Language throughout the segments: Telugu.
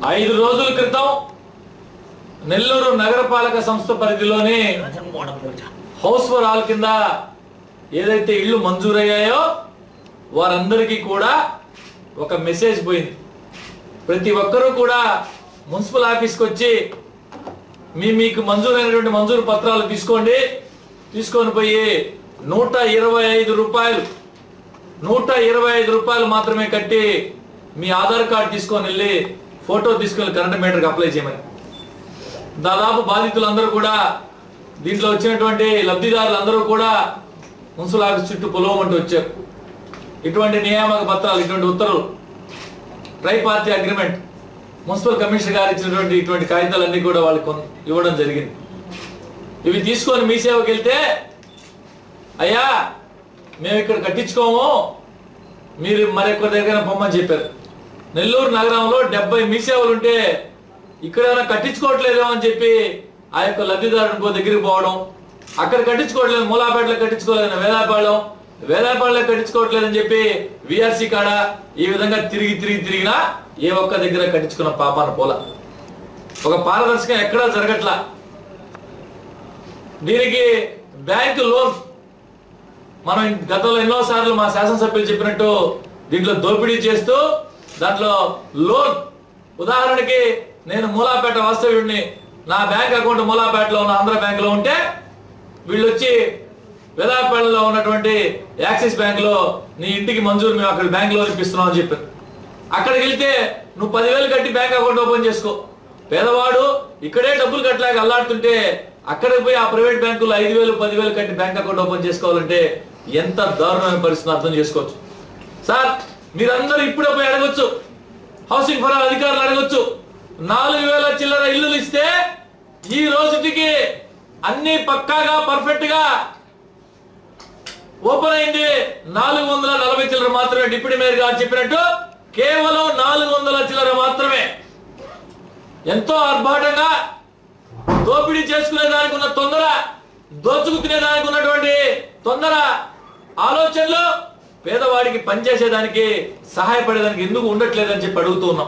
ఐదు రోజుల క్రితం నెల్లూరు నగరపాలక సంస్థ పరిధిలోని హౌస్ ఫర్ ఆల్ కింద ఏదైతే ఇళ్ళు మంజూరయ్యాయో వారందరికీ కూడా ఒక మెసేజ్ పోయింది ప్రతి ఒక్కరూ కూడా మున్సిపల్ ఆఫీస్కి వచ్చి మీ మీకు మంజూరైనటువంటి మంజూరు పత్రాలు తీసుకోండి తీసుకొని పోయి నూట ఇరవై ఐదు రూపాయలు నూట ఇరవై ఐదు రూపాయలు మాత్రమే కట్టి మీ ఆధార్ కార్డు తీసుకొని వెళ్ళి ఫోటో తీసుకొని కరెంట్ మీటర్కి అప్లై చేయమని దాదాపు బాధితులందరూ కూడా దీంట్లో వచ్చినటువంటి లబ్ధిదారులందరూ కూడా మున్సిపల్ ఆఫీస్ చుట్టూ పొలవమంటూ వచ్చారు ఇటువంటి నియామక పత్రాలు ఇటువంటి ఉత్తర్వులు tri party agreement municipal commissioner గారు ఇచ్చినటువంటి ఇటువంటి కాగితాలన్నీ కూడా వాళ్ళకి కొన్- ఇవ్వడం జరిగింది ఇవి తీసుకొని మీ సేవకి వెళ్తే అయ్యా మేము ఇక్కడ కట్టించుకోము మీరు మరెక్కడి దగ్గర పొమ్మని చెప్పారు నెల్లూరు నగరంలో డెబ్బై మీ సేవలు ఉంటే ఇక్కడైనా కట్టించుకోవట్లేదో అని చెప్పి ఆ యొక్క లబ్ధిదారుని ఇంకో దగ్గరికి పోవడం అక్కడ కట్టించుకోవట్లేదు మూలాపేటలో కట్టించుకోలేదు వేలాపాళెం వేలాపాళెలో కట్టించుకోవట్లేదని చెప్పి విఆర్సీ కాడ ఈ విధంగా తిరిగి తిరిగి తిరిగినా ఏ ఒక్క దగ్గర కట్టించుకున్న పాపాన పోల ఒక పారదర్శకం ఎక్కడా జరగట్లా దీనికి బ్యాంకు లోన్ మనం గతంలో ఎన్నో సార్లు మా శాసనసభ్యులు చెప్పినట్టు దీంట్లో దోపిడీ చేస్తూ దాంట్లో లోన్ ఉదాహరణకి నేను మూలాపేట వాస్తవ్యుడిని నా బ్యాంక్ అకౌంట్ మూలాపేటలో ఉన్న ఆంధ్ర బ్యాంక్ లో ఉంటే వీళ్ళు వచ్చి వేదాపేటలో ఉన్నటువంటి యాక్సిస్ బ్యాంక్ లో నీ ఇంటికి మంజూరు మేము అక్కడ బ్యాంక్ లో ఇప్పిస్తున్నాం అని చెప్పారు అక్కడికి వెళ్తే నువ్వు పదివేలు కట్టి బ్యాంక్ అకౌంట్ ఓపెన్ చేసుకో పేదవాడు ఇక్కడే డబ్బులు కట్టలేక అల్లాడుతుంటే అక్కడికి పోయి ఆ ప్రైవేట్ బ్యాంకులో ఐదు వేలు పదివేలు కట్టి బ్యాంక్ అకౌంట్ ఓపెన్ చేసుకోవాలంటే ఎంత దారుణమైన పరిస్థితిని అర్థం చేసుకోవచ్చు సార్ మీరందరూ ఇప్పుడే పోయి అడగొచ్చు హౌసింగ్ ఫర్ ఆల్ అధికారులు అడగొచ్చు నాలుగు వేల చిల్లర ఇల్లులు ఇస్తే ఈ రోజుకి అన్ని పక్కాగా పర్ఫెక్ట్ గా ఓపెన్ అయింది నాలుగు వందల నలభై చిల్లర మాత్రమే డిప్యూటీ మేయర్ గారు చెప్పినట్టు కేవలం నాలుగు వందల చిల్లర మాత్రమే ఎంతో ఆర్భాటంగా దోపిడీ చేసుకునే దానికి ఉన్న తొందర దోచుకు తినేదానికి ఉన్నటువంటి తొందర ఆలోచనలు పేదవాడికి పనిచేసేదానికి సహాయపడేదానికి ఎందుకు ఉండట్లేదని చెప్పి అడుగుతూ ఉన్నాం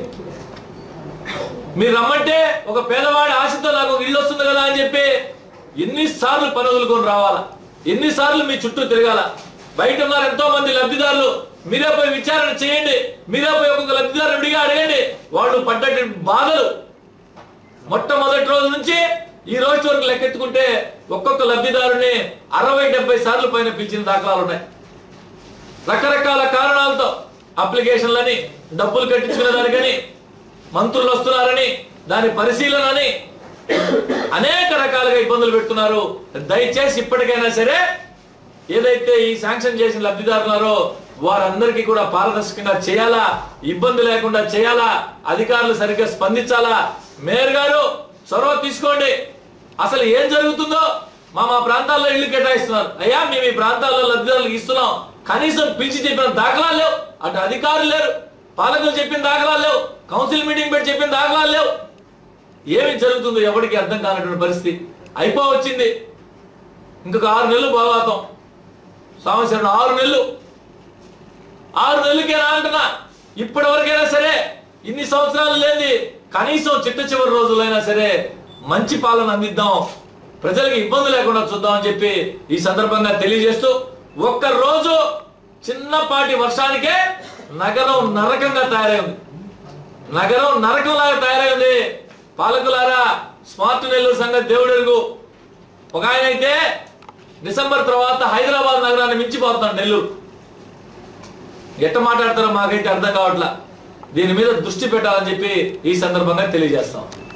మీరు రమ్మంటే ఒక పేదవాడి ఆశతో నాకు ఒక ఇల్లు వస్తుంది కదా అని చెప్పి ఎన్నిసార్లు పని వదులుకొని రావాలా ఎన్నిసార్లు మీ చుట్టూ తిరగాల బయట ఉన్నారు ఎంతో మంది లబ్ధిదారులు మీరే పోయి విచారణ చేయండి మీరే పోయి ఒక్కొక్క లబ్ధిదారు విడిగా అడగండి వాళ్ళు పడ్డటువంటి బాధలు మొట్టమొదటి రోజు నుంచి ఈ రోజు వరకు లెక్కెత్తుకుంటే ఒక్కొక్క లబ్ధిదారుని అరవై డెబ్బై సార్లు పైన పిలిచిన దాఖలాలు ఉన్నాయి రకరకాల కారణాలతో అప్లికేషన్లని డబ్బులు కట్టించుకునే దానికని మంత్రులు వస్తున్నారని దాని పరిశీలన అని అనేక రకాలుగా ఇబ్బందులు పెడుతున్నారు దయచేసి ఇప్పటికైనా సరే ఏదైతే ఈ శాంక్షన్ చేసిన లబ్ధిదారులారో వారందరికీ కూడా పారదర్శకంగా చేయాలా ఇబ్బంది లేకుండా చేయాలా అధికారులు సరిగ్గా స్పందించాలా మేయర్ గారు చొరవ తీసుకోండి అసలు ఏం జరుగుతుందో మా మా ప్రాంతాల్లో ఇల్లు కేటాయిస్తున్నారు అయ్యా మేము ఈ ప్రాంతాల్లో లబ్ధిదారులకు ఇస్తున్నాం కనీసం పిలిచి చెప్పిన దాఖలాలు లేవు అటు అధికారులు లేరు పాలకులు చెప్పిన దాఖలాలు లేవు కౌన్సిల్ మీటింగ్ పెట్టి చెప్పిన దాఖలాలు లేవు ఏమి జరుగుతుందో ఎవరికి అర్థం కానటువంటి పరిస్థితి అయిపో వచ్చింది ఇంకొక ఆరు నెలలు పోగాతం సంవత్సరం ఆరు నెలలు ఆరు నెలలకేనా అంటున్నా ఇప్పటి వరకైనా సరే ఇన్ని సంవత్సరాలు లేని కనీసం చిట్ట చివరి రోజులైనా సరే మంచి పాలన అందిద్దాం ప్రజలకు ఇబ్బంది లేకుండా చూద్దామని చెప్పి ఈ సందర్భంగా తెలియజేస్తూ ఒక్క రోజు చిన్నపాటి వర్షానికే నగరం నరకంగా తయారైంది నగరం నరకంలాగా తయారైంది పాలకులారా స్మార్ట్ నెల్లూరు సంగతి దేవుడెరుగు ఒక ఆయన అయితే డిసెంబర్ తర్వాత హైదరాబాద్ నగరాన్ని మించిపోతున్నాడు నెల్లూరు ఎట్ట మాట్లాడతారో మాకైతే అర్థం కావట్లా దీని మీద దృష్టి పెట్టాలని చెప్పి ఈ సందర్భంగా తెలియజేస్తాం